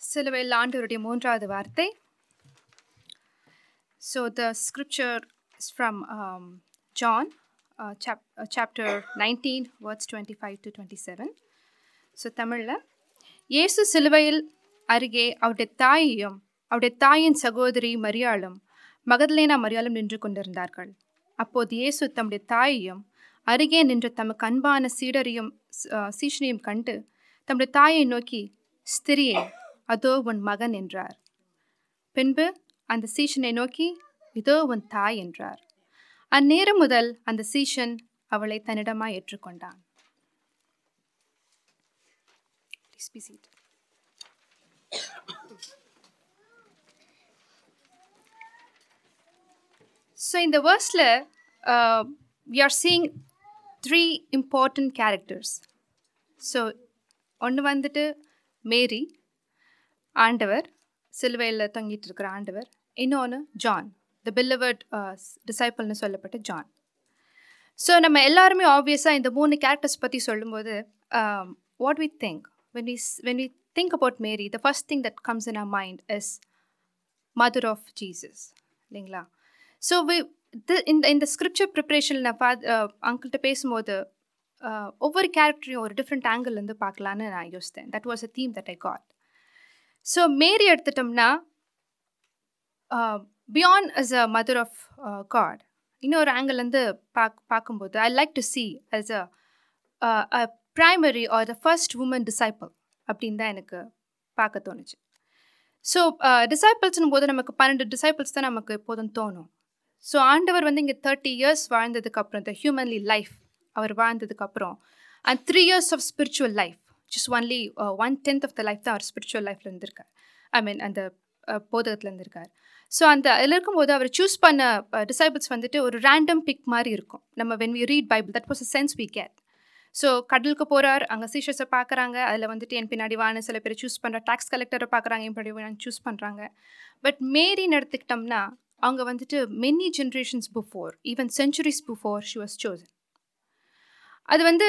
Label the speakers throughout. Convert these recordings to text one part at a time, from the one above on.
Speaker 1: சிலுவையில் ஆண்டவருடைய மூன்றாவது வார்த்தை so the scripture is from John chapter nineteen words twenty five to twenty seven so தமிழில் இயேசு சிலுவையில் அருகே அவருடைய தாயையும் அவருடைய தாயின் சகோதரி மரியாளும் மகதலேனா மரியாளும் நின்று கொண்டிருந்தார்கள் அப்போது இயேசு தம்முடைய தாயையும் அருகே நின்ற தமக்கு அன்பான சீடரையும் சீஷனையும் கண்டு தம்முடைய தாயை நோக்கி ஸ்திரியே அதோ உன் மகன் என்றார் பின்பு அந்த சீஷனை நோக்கி இதோ உன் தாய் என்றார் அந்நேரம் முதல் அந்த சீஷன் அவளை தன்னிடமாய் ஏற்றுக்கொண்டான் Please be seated. So in the verse, uh, we are seeing three important characters. So ஒன்று வந்துட்டு மேரி ஆண்டவர் சிலுவையில் தங்கிட்டு இருக்கிற ஆண்டவர் இன்னொன்று ஜான் த பில்லவர்ட் டிசைப்பிள்னு சொல்லப்பட்ட ஜான் ஸோ நம்ம எல்லாருமே ஆப்வியஸாக இந்த மூணு கேரக்டர்ஸ் பற்றி சொல்லும்போது what we think when we when we think about Mary, the first thing that comes in our mind is mother of Jesus. இல்லைங்களா ஸோ வி இந்த இந்த ஸ்கிரிப்சர் ப்ரிப்ரேஷனில் நான் பா அங்கிள்கிட்ட பேசும்போது ஒவ்வொரு கேரக்டரையும் ஒரு டிஃப்ரெண்ட் ஆங்கிள்லேருந்து பார்க்கலான்னு நான் யோசித்தேன் that was a theme that I got so Mary எடுத்துட்டோம்னா beyond as a mother of God இன்னொரு ஆங்கிள்லேருந்து பாக் பார்க்கும்போது I like to see as a primary or the first woman disciple அப்படின்னு தான் எனக்கு பார்க்க தோணுச்சு ஸோ டிசைப்பிள்ஸ்னும் போது நமக்கு பன்னெண்டு டிசைப்பிள்ஸ் தான் நமக்கு எப்போதும் தோணும் ஸோ ஆண்டவர் வந்து இங்கே தேர்ட்டி இயர்ஸ் வாழ்ந்ததுக்கப்புறம் இந்த ஹியூமன்லி லைஃப் அவர் வாழ்ந்ததுக்கப்புறம் and three years of spiritual life just only one tenth of the life தான் அவர் ஸ்பிரிச்சுவல் லைஃப்பில் இருந்திருக்கார் ஐ மீன் அந்த போதகத்தில் இருந்திருக்கார் ஸோ அந்த அதில் இருக்கும்போது அவர் சூஸ் பண்ண டிசைபிள்ஸ் வந்துட்டு ஒரு ரேண்டம் பிக் மாதிரி இருக்கும் நம்ம when we read Bible that was a sense we get so கடலுக்கு போகிறார் அங்கே சீஷர்ஸை பார்க்குறாங்க அதில் வந்துட்டு என் பின்னாடி வான சில பேர் சூஸ் பண்ணுற டேக்ஸ் கலெக்டரை பார்க்குறாங்க என் பின்னாடி வாங்க சூஸ் பண்ணுறாங்க பட் மேரின்னு எடுத்துக்கிட்டோம்னா அவங்க வந்துட்டு many generations before even centuries before she was chosen அது வந்து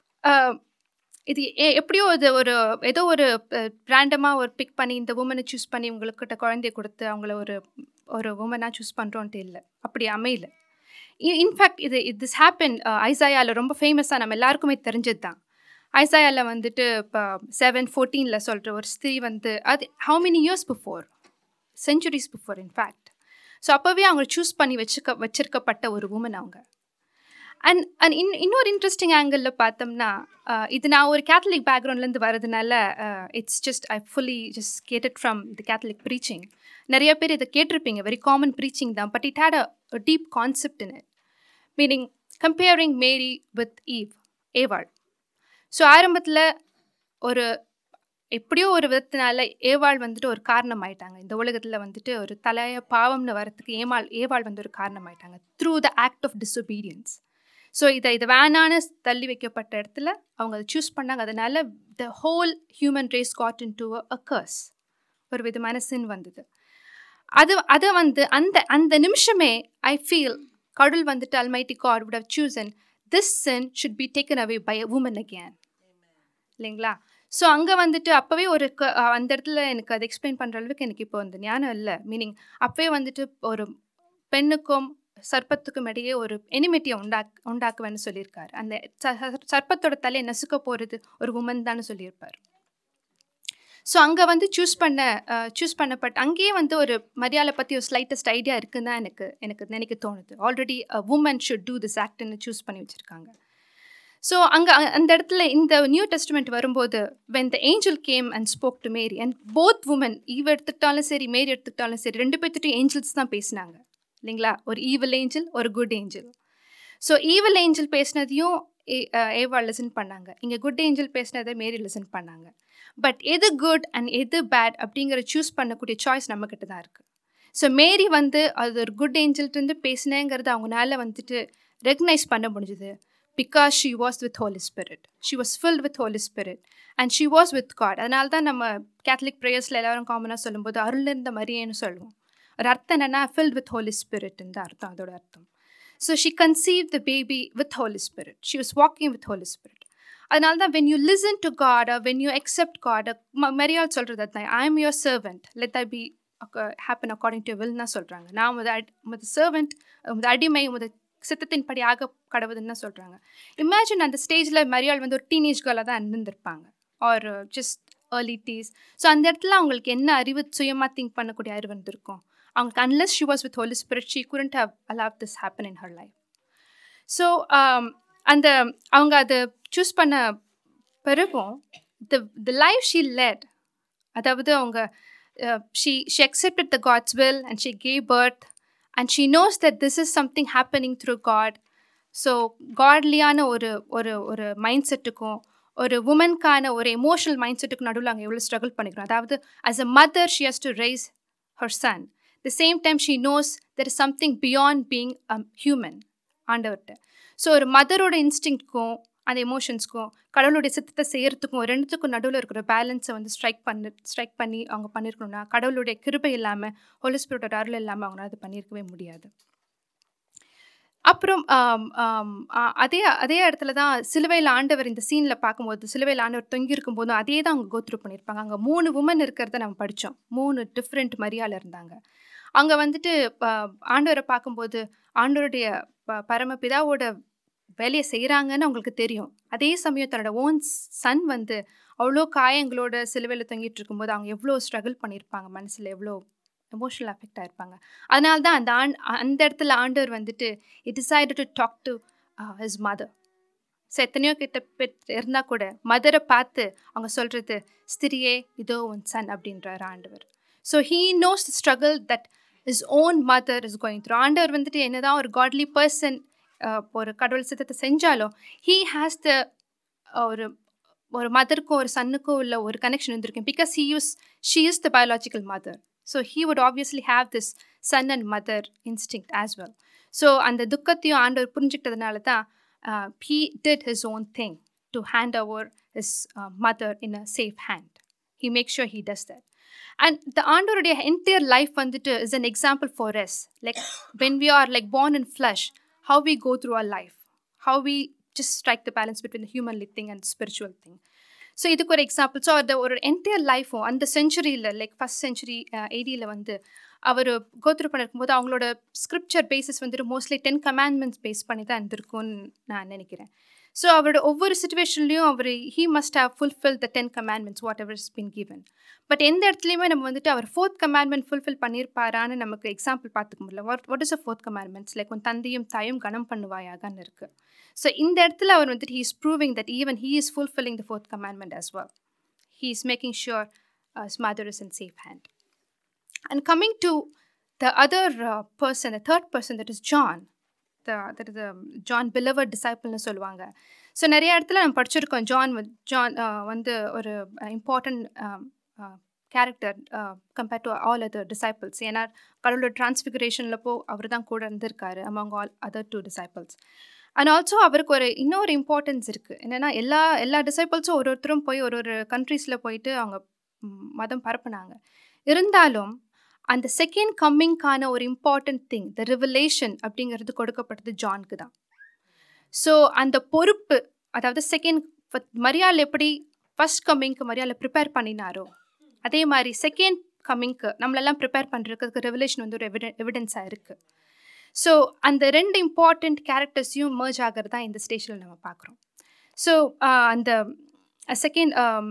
Speaker 1: இது எப்படியோ இது ஒரு ஏதோ ஒரு ரேண்டமாக ஒரு பிக் பண்ணி இந்த உமனை சூஸ் பண்ணி உங்களுக்கிட்ட குழந்தைய கொடுத்து அவங்கள ஒரு ஒரு உமனாக சூஸ் பண்ணுறோன்ட்டு இல்லை அப்படி அமையல இன்ஃபேக்ட் இது திஸ் ஹேப்பன் ஐசாயாவில் ரொம்ப ஃபேமஸாக நம்ம எல்லாருக்குமே தெரிஞ்சது தான் ஐசாயாவில் வந்துட்டு இப்போ செவன் ஃபோர்டீனில் சொல்கிற ஒரு ஸ்திரீ வந்து அது how many years before centuries before in fact so அப்போவே அவங்க சூஸ் பண்ணி வச்சுக்க வச்சிருக்கப்பட்ட ஒரு உமன் அவங்க அண்ட் அண்ட் இன் இன்னொரு இன்ட்ரெஸ்டிங் ஆங்கிளில் பார்த்தோம்னா இது நான் ஒரு கேத்தலிக் பேக்ரவுண்ட்லேருந்து வரதுனால it's just I fully just get it from the Catholic preaching நிறைய பேர் இதை கேட்டிருப்பீங்க வெரி காமன் ப்ரீச்சிங் தான் but it had a deep concept in it meaning comparing Mary with Eve ஏவாள் ஸோ ஆரம்பத்தில் ஒரு எப்படியோ ஒரு விதத்தினால ஏவாள் வந்துட்டு ஒரு காரணம் ஆயிட்டாங்க இந்த உலகத்தில் வந்துட்டு ஒரு தலைய பாவம்னு வரத்துக்கு ஏமாள் ஏவாள் வந்து ஒரு காரணம் ஆயிட்டாங்க through the act of disobedience so இதை இதை வேணான்னு தள்ளி வைக்கப்பட்ட இடத்துல அவங்க அதை சூஸ் பண்ணாங்க அதனால the whole human race got into a curse ஒரு விதமான சின் வந்தது அது அதை வந்து அந்த அந்த நிமிஷமே ஐ ஃபீல் கடவுள் வந்துட்டு almighty God would have chosen this sin should be taken away by a woman again இல்லைங்களா ஸோ அங்கே வந்துட்டு அப்போவே ஒரு க அந்த இடத்துல எனக்கு அதை எக்ஸ்பிளைன் பண்ணுற அளவுக்கு எனக்கு இப்போ அந்த ஞானம் இல்லை மீனிங் அப்போவே வந்துட்டு ஒரு பெண்ணுக்கும் சர்ப்பத்துக்கும் இடையே ஒரு எனிமிட்டியை உண்டாக் உண்டாக்குவேன்னு சொல்லியிருக்காரு அந்த சர்ப்பத்தோட தலையை நசுக்க போகிறது ஒரு உமன் தான் சொல்லியிருப்பார் ஸோ அங்கே வந்து சூஸ் பண்ண சூஸ் பண்ணப்பட்ட அங்கேயே வந்து ஒரு மரியாதை பற்றி ஒரு ஸ்லைட்டஸ்ட் ஐடியா இருக்குன்னு தான் எனக்கு எனக்கு நினைக்க தோணுது already woman should do this ஆக்ட்னு சூஸ் பண்ணி வச்சுருக்காங்க ஸோ அங்கே அந்த இடத்துல இந்த நியூ டெஸ்ட்மெண்ட் வரும்போது when the angel came and spoke to Mary and both woman Eve எடுத்துக்கிட்டாலும் சரி மேரி எடுத்துக்கிட்டாலும் சரி ரெண்டு பேர்த்துட்டும் ஏஞ்சல்ஸ் தான் பேசினாங்க இல்லைங்களா ஒரு ஈவில் ஏஞ்சல் ஒரு good angel so evil angel பேசினதையும் ஏவா லிசன் பண்ணாங்க இங்கே குட் ஏஞ்சல் பேசினதை மேரி லிசன் பண்ணாங்க பட் எது குட் அண்ட் எது பேட் அப்படிங்கிற சூஸ் பண்ணக்கூடிய சாய்ஸ் நம்மக்கிட்ட தான் இருக்குது ஸோ மேரி வந்து அது ஒரு குட் ஏஞ்சல்ட்டு பேசினேங்கிறது அவங்களால வந்துட்டு ரெகனைஸ் பண்ண முடிஞ்சுது because she was with holy spirit she was filled with holy spirit and she was with God அதனால தான் நம்ம கேத்தலிக் ப்ரேயர்ஸில் எல்லாரும் காமனாக சொல்லும்போது அருள் இருந்த மரியேன்னு சொல்லுவோம் ஒரு அர்த்தம் என்னென்னா ஃபில்ட் வித் ஹோலி ஸ்பிரிட்னு தான் அர்த்தம் அதோட அர்த்தம் so she conceive the baby with holy spirit she was walking with holy spirit அதனால தான் when you listen to God when you accept God மரியாள் சொல்கிறது தான் I am your servant let I be happen according to will தான் சொல்கிறாங்க நான் உமது at உமது சர்வெண்ட் உமது அடிமை உமது சித்தத்தின் படியாக கடவுதுன்னு தான் சொல்கிறாங்க இமேஜின் அந்த ஸ்டேஜில் மரியாள் வந்து ஒரு டீனேஜ் கேர்ளாக தான் இருந்திருப்பாங்க or just early teens so அந்த இடத்துல அவங்களுக்கு என்ன அறிவு சுயமாக திங்க் பண்ணக்கூடிய அறிவு இருந்திருக்கும் அவங்களுக்கு unless she was with holy spirit she couldn't have allow this happen in her life so அந்த அவங்க அதை சூஸ் பண்ண பிறகும் the the life she led அதாவது அவங்க she she accepted the God's will and she gave birth and she knows that this is something happening through God so காட்லியான ஒரு ஒரு ஒரு மைண்ட் செட்டுக்கும் ஒரு உமனுக்கான ஒரு எமோஷனல் மைண்ட் செட்டுக்கு நடுவில் அங்கே எவ்வளோ ஸ்ட்ரகிள் பண்ணிக்கிறோம் அதாவது as a mother she has to raise her son the same time she knows there is something beyond being a human ஆண்டவர்கிட்ட ஸோ ஒரு மதரோட இன்ஸ்டிங்க்கும் அந்த எமோஷன்ஸ்க்கும் கடவுளுடைய சித்தத்தை செய்யறதுக்கும் ரெண்டுத்துக்கும் நடுவில் இருக்கிற பேலன்ஸை வந்து ஸ்ட்ரைக் பண்ணி ஸ்ட்ரைக் பண்ணி அவங்க பண்ணியிருக்கணும்னா கடவுளுடைய கிருபை இல்லாமல் ஹோலிஸ்பிரிட்டோட அருள் இல்லாமல் அவங்களால அது பண்ணியிருக்கவே முடியாது அப்புறம் அதே அதே இடத்துல தான் சிலுவையில் ஆண்டவர் இந்த சீனில் பார்க்கும்போது சிலுவையில் ஆண்டவர் தொங்கி இருக்கும்போதும் அதே தான் அவங்க கோத்ரூ பண்ணியிருப்பாங்க அங்கே மூணு உமன் இருக்கிறத நம்ம படித்தோம் மூணு டிஃப்ரெண்ட் மரியாதை இருந்தாங்க அங்கே வந்துட்டு ஆண்டவரை பார்க்கும்போது ஆண்டவருடைய பரமபிதாவோட வேலையை செய்கிறாங்கன்னு அவங்களுக்கு தெரியும் அதே சமயம் தன்னோட ஓன் சன் வந்து அவ்வளோ காயங்களோட சிலுவையில் தொங்கிட்டு இருக்கும்போது அவங்க எவ்வளோ ஸ்ட்ரகிள் பண்ணியிருப்பாங்க மனசில் எவ்வளோ எமோஷனல் அஃபெக்ட் ஆகிருப்பாங்க அதனால தான் அந்த ஆண் அந்த இடத்துல ஆண்டவர் வந்துட்டு it decide to talk to his mother so எத்தனையோ கிட்ட இருந்தால் கூட மதரை பார்த்து அவங்க சொல்கிறது ஸ்திரியே இதோ உன் சன் அப்படின்றார் ஆண்டவர் so he knows the struggle that is own mother is going through ஆண்டவர் வந்துட்டு என்னதான் ஒரு காட்லி பர்சன் ஒரு கடவுள் சித்தத்தை செஞ்சாலும் ஹீ ஹேஸ் த ஒரு ஒரு மதருக்கும் ஒரு சன்னுக்கும் உள்ள ஒரு கனெக்ஷன் இருந்திருக்கும் because he use she is the biological mother so he would obviously have this son and mother instinct as well so அந்த துக்கத்தையும் ஆண்டவர் புரிஞ்சுக்கிட்டதுனால தான் he did his own thing to hand over his mother in a safe hand he make sure he does that and the ஆண்டோருடைய entire life வந்துட்டு is an example for us like when we are like born in flesh how we go through our life, how we just strike the balance between the humanly thing and the spiritual thing. So இதுக்கு ஒரு example so அந்த ஒரு entire லைஃப்பும் அந்த செஞ்சுரியில் like first century எயிட்டியில் வந்து அவர் கோத்ரூ பண்ணிருக்கும்போது அவங்களோட ஸ்கிரிப்சர் பேசிஸ் வந்துட்டு மோஸ்ட்லி டென் கமாண்ட்மெண்ட்ஸ் பேஸ் பண்ணி தான் இருந்திருக்கும்னு நான் நினைக்கிறேன் ஸோ அவரோட ஒவ்வொரு சுச்சுவேஷன்லையும் அவர் he must have fulfil the ten commandments whatever is been given but எந்த இடத்துலையுமே நம்ம வந்துட்டு அவர் ஃபோர்த் கமாண்ட்மெண்ட் ஃபுல்ஃபில் பண்ணியிருப்பாரான்னு நமக்கு எக்ஸாம்பிள் பார்த்துக்க முடியல what what is a fourth commandments like உன் தந்தையும் தாயும் கனம் பண்ணுவாயாகன்னு இருக்குது ஸோ இந்த இடத்துல அவர் வந்துட்டு he is proving that even he is fulfilling the fourth commandment as well he is making sure his mother is in safe hand. And coming to the other uh, person, the third person, that is John, the, that is the John beloved disciple சொல்லுவாங்க so நிறைய இடத்துல நம்ம படிச்சிருக்கோம் John John வந்து ஒரு important character compared to all other disciples ஏன்னா கடவுளோட டிரான்ஸ்ஃபிகரேஷனில் போ அவர் தான் கூட இருந்திருக்காரு among all other two disciples and also அவருக்கு ஒரு இன்னொரு இம்பார்ட்டன்ஸ் இருக்குது என்னென்னா எல்லா எல்லா டிசைபிள்ஸும் ஒரு ஒருத்தரும் போய் ஒரு ஒரு கண்ட்ரீஸில் போயிட்டு அவங்க மதம் பரப்புனாங்க இருந்தாலும் அந்த செகண்ட் கம்மிங்க்கான ஒரு இம்பார்ட்டன்ட் திங் த ரிவலேஷன் அப்படிங்கிறது கொடுக்கப்பட்டது ஜான்க்கு தான் ஸோ அந்த பொறுப்பு அதாவது செகண்ட் மரியாள் எப்படி ஃபஸ்ட் கம்மிங்க்கு மரியாதை ப்ரிப்பேர் பண்ணினாரோ அதே மாதிரி செகண்ட் கம்மிங்க்கு நம்மளெல்லாம் ப்ரிப்பேர் பண்ணுறதுக்கு ரெவலேஷன் வந்து ஒரு எவிட எவிடன்ஸாக இருக்குது ஸோ அந்த ரெண்டு இம்பார்ட்டண்ட் கேரக்டர்ஸையும் மர்ஜ் ஆகிறது தான் இந்த ஸ்டேஷனில் நம்ம பார்க்குறோம் ஸோ அந்த செகண்ட்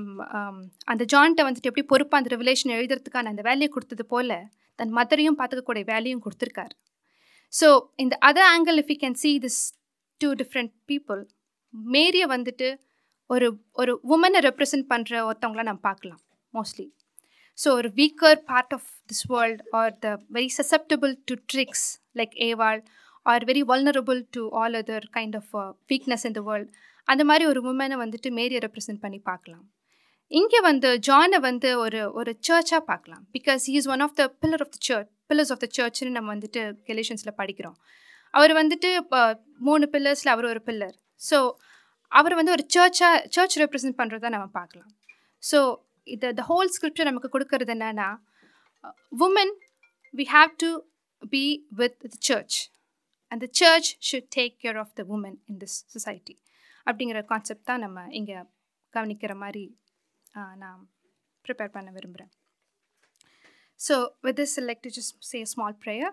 Speaker 1: அந்த ஜான்ட்டை வந்துட்டு எப்படி பொறுப்பாக அந்த ரெவலேஷன் எழுதுறதுக்கான அந்த வேலையை கொடுத்தது போல் தன் மதரையும் பார்த்துக்கக்கூடிய வேலையும் கொடுத்துருக்காரு ஸோ இந்த other angle if you can see this two different people மேரியை வந்துட்டு ஒரு ஒரு உமனை ரெப்ரசன்ட் பண்ணுற ஒருத்தவங்கள நம்ம பார்க்கலாம் மோஸ்ட்லி ஸோ ஒரு weaker part of this world are the very susceptible to tricks like ஏவாள் are very vulnerable to all other kind of weakness in the world அந்த மாதிரி ஒரு உமனை வந்துட்டு மேரியை ரெப்ரசென்ட் பண்ணி பார்க்கலாம் இங்கே வந்து ஜானை வந்து ஒரு ஒரு சர்ச்சாக பார்க்கலாம் because he is one of the pillar of the church pillars of the சர்ச்னு நம்ம வந்துட்டு கெலேஷன்ஸில் படிக்கிறோம் அவர் வந்துட்டு இப்போ மூணு பில்லர்ஸில் அவர் ஒரு பில்லர் ஸோ அவர் வந்து ஒரு சர்ச்சாக சர்ச் ரெப்ரசென்ட் பண்ணுறதா நம்ம பார்க்கலாம் ஸோ இது த ஹோல் ஸ்கிரிப்டர் நமக்கு கொடுக்கறது என்னென்னா woman we have to be with the church and the church should take care of the woman in this society அப்படிங்கிற கான்செப்ட் தான் நம்ம இங்கே கவனிக்கிற மாதிரி ஆ, நான் ப்ரிப்பேர் பண்ண விரும்புகிறேன் so with this like to just say a small prayer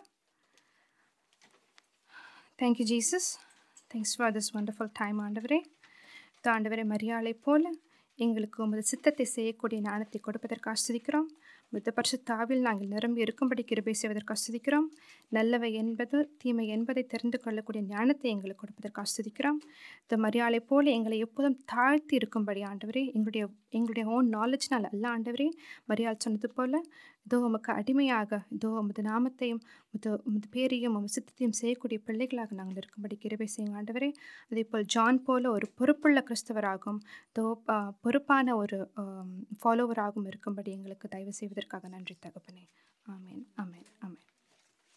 Speaker 1: Thank you, Jesus. Thanks for this wonderful time, ஆண்டவரே இந்த ஆண்டவரே மரியாதை போல எங்களுக்கு உமது சித்தத்தை செய்யக்கூடிய ஞானத்தை கொடுப்பதற்கு ஆஸ்வதிக்கிறோம் மித்த பரிசு தாவில் நாங்கள் நிரம்பி இருக்கும்படி கிருபை செய்வதற்கு ஆஸ்வதிக்கிறோம் நல்லவை என்பது தீமை என்பதை தெரிந்து கொள்ளக்கூடிய ஞானத்தை எங்களுக்கு கொடுப்பதற்கு ஆஸ்வதிக்கிறோம் இந்த மரியாதை போல எங்களை எப்போதும் தாழ்த்தி இருக்கும்படி ஆண்டவரே எங்களுடைய எங்களுடைய ஓன் நாலேஜ்னால் அல்ல ஆண்டவரே மரியாள் சொன்னது போல இதோ உமக்கு அடிமையாக இதோ உமது நாமத்தையும் உமது உமது பேரையும் உமது சித்தத்தையும் செய்யக்கூடிய பிள்ளைகளாக நாங்கள் இருக்கும்படி கிருபை செய்யுங்க ஆண்டவரே அதே போல் ஜான் போல ஒரு பொறுப்புள்ள கிறிஸ்தவராகவும் இதோ ஆ, பொறுப்பான ஒரு ஃபாலோவராகவும் இருக்கும்படி எங்களுக்கு தயவு செய்வதற்காக நன்றி தகப்பனே ஆமேன் ஆமேன் ஆமேன்